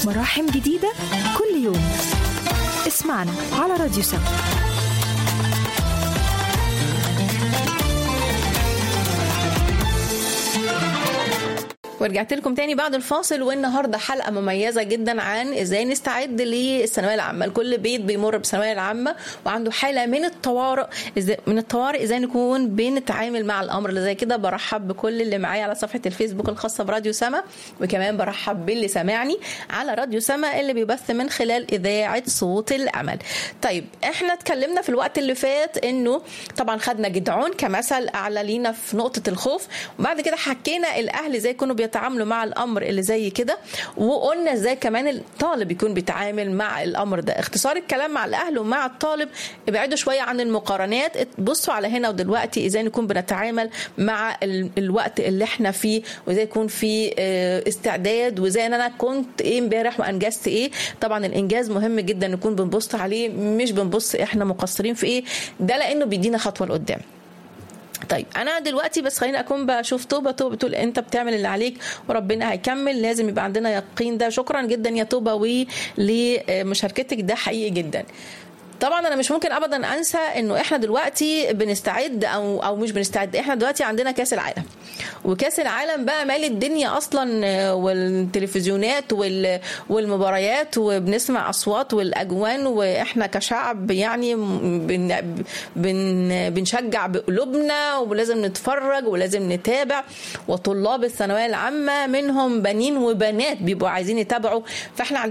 مراحم جديدة كل يوم اسمعنا على راديو سما ورجعت لكم تاني بعد الفاصل والنهارده حلقه مميزه جدا عن ازاي نستعد للثانويه العامه الكل بيت بيمر بالثانويه العامه وعنده حاله من الطوارئ ازاي من الطوارئ ازاي نكون بنتعامل مع الامر اللي زي كده برحب بكل اللي معايا على صفحه الفيسبوك الخاصه براديو سما وكمان برحب باللي سامعني على راديو سما اللي بيبث من خلال اذاعه صوت الامل طيب احنا اتكلمنا في الوقت اللي فات انه طبعا خدنا جدعون كمثل اعلى لينا في نقطه الخوف وبعد كده حكينا الاهل ازاي يكونوا بيتعاملوا مع الامر اللي زي كده وقلنا ازاي كمان الطالب يكون بيتعامل مع الامر ده اختصار الكلام مع الاهل ومع الطالب ابعدوا شويه عن المقارنات بصوا على هنا ودلوقتي ازاي نكون بنتعامل مع ال- الوقت اللي احنا فيه وازاي يكون في اه، استعداد وازاي ان انا كنت ايه امبارح وانجزت ايه طبعا الانجاز مهم جدا نكون بنبص عليه مش بنبص احنا مقصرين في ايه ده لانه بيدينا خطوه لقدام طيب انا دلوقتي بس خليني اكون بشوف توبه توبه بتقول انت بتعمل اللي عليك وربنا هيكمل لازم يبقى عندنا يقين ده شكرا جدا يا توبه ولمشاركتك ده حقيقي جدا طبعا انا مش ممكن ابدا انسى انه احنا دلوقتي بنستعد او او مش بنستعد احنا دلوقتي عندنا كاس العالم وكاس العالم بقى مال الدنيا اصلا آه، والتلفزيونات وال- والمباريات وبنسمع اصوات والاجوان واحنا كشعب يعني بن بن بنشجع بقلوبنا ولازم نتفرج ولازم نتابع وطلاب الثانويه العامه منهم بنين وبنات بيبقوا عايزين يتابعوا فاحنا